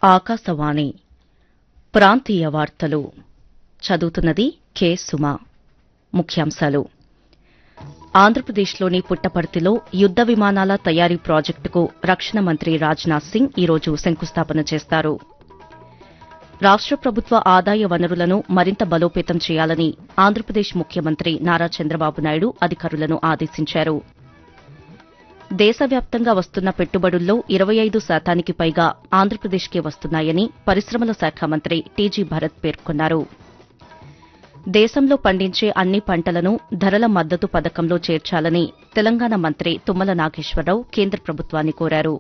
ఆకాశవాణి ప్రాంతీయ వార్తలు చదువుతున్నది కె సుమ ముఖ్యాంశాలు ఆంధ్రప్రదేశ్లోని పుట్టపర్తిలో యుద్ద విమానాల తయారీ ప్రాజెక్టుకు రక్షణ మంత్రి రాజ్నాథ్ సింగ్ ఈరోజు శంకుస్థాపన చేస్తారు రాష్ట ప్రభుత్వ ఆదాయ వనరులను మరింత బలోపేతం చేయాలని ఆంధ్రప్రదేశ్ ముఖ్యమంత్రి నారా చంద్రబాబు నాయుడు అధికారులను ఆదేశించారు దేశవ్యాప్తంగా వస్తున్న పెట్టుబడుల్లో ఇరవై ఐదు శాతానికి పైగా ఆంధ్రప్రదేశ్కే వస్తున్నాయని పరిశ్రమల శాఖ మంత్రి టీజీ భరత్ పేర్కొన్నారు దేశంలో పండించే అన్ని పంటలను ధరల మద్దతు పథకంలో చేర్చాలని తెలంగాణ మంత్రి తుమ్మల నాగేశ్వరరావు కేంద్ర ప్రభుత్వాన్ని కోరారు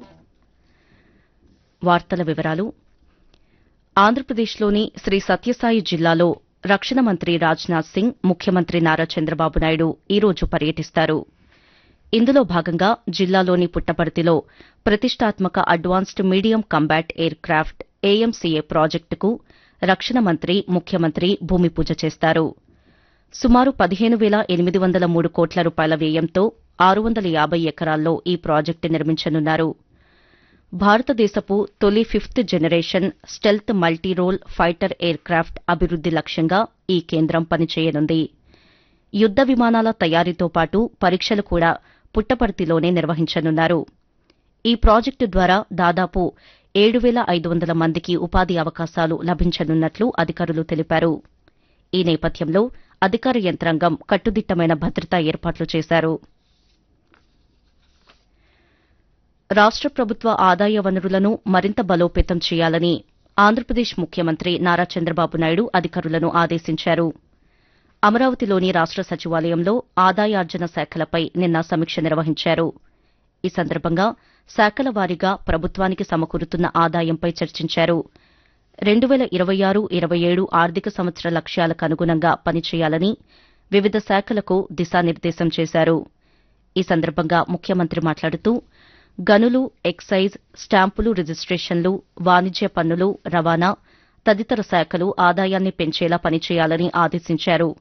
వార్తల వివరాలు ఆంధ్రప్రదేశ్లోని శ్రీ సత్యసాయి జిల్లాలో రక్షణ మంత్రి రాజ్నాథ్ సింగ్ ముఖ్యమంత్రి నారా చంద్రబాబు నాయుడు ఈరోజు పర్యటిస్తారు ఇందులో భాగంగా జిల్లాలోని పుట్టపర్తిలో ప్రతిష్టాత్మక advanced medium combat aircraft AMCA ప్రాజెక్టుకు రక్షణ మంత్రి ముఖ్యమంత్రి భూమి పూజ చేస్తారు సుమారు పదిహేను వేల ఎనిమిది వందల మూడు కోట్ల రూపాయల వ్యయంతో ఆరు వందల యాబై ఎకరాల్లో ఈ ప్రాజెక్టు నిర్మించనున్నారు భారతదేశపు తొలి fifth generation stealth multirole fighter aircraft అభివృద్ది లక్ష్యంగా ఈ కేంద్రం పనిచేయనుంది యుద్ద విమానాల తయారీతో పాటు పరీక్షలు కూడా పుట్టపర్తిలోనే నిర్వహించనున్నారు ఈ ప్రాజెక్టు ద్వారా దాదాపు ఏడు వేల ఐదు వందల మందికి ఉపాధి అవకాశాలు లభించనున్నట్లు అధికారులు తెలిపారు ఈ నేపథ్యంలో అధికార యంత్రాంగం కట్టుదిట్టమైన భద్రతా ఏర్పాట్లు చేశారు రాష్ట ప్రభుత్వ ఆదాయ వనరులను మరింత బలోపేతం చేయాలని ఆంధ్రప్రదేశ్ ముఖ్యమంత్రి నారా చంద్రబాబు నాయుడు అధికారులను ఆదేశించారు అమరావతిలోని రాష్ట సచివాలయంలో ఆదాయార్జన శాఖలపై నిన్న సమీక్ష నిర్వహించారు ఈ సందర్భంగా శాఖల వారీగా ప్రభుత్వానికి సమకూరుతున్న ఆదాయంపై చర్చించారు రెండు వేల ఇరవై ఆరు ఇరవై ఏడు ఆర్థిక సంవత్సర లక్ష్యాలకు అనుగుణంగా పనిచేయాలని వివిధ శాఖలకు దిశానిర్దేశం చేశారు ఈ సందర్భంగా ముఖ్యమంత్రి మాట్లాడుతూ గనులు ఎక్సైజ్ స్టాంపులు రిజిస్టేషన్లు వాణిజ్య పన్నులు రవాణా తదితర శాఖలు ఆదాయాన్ని పెంచేలా పనిచేయాలని ఆదేశించారు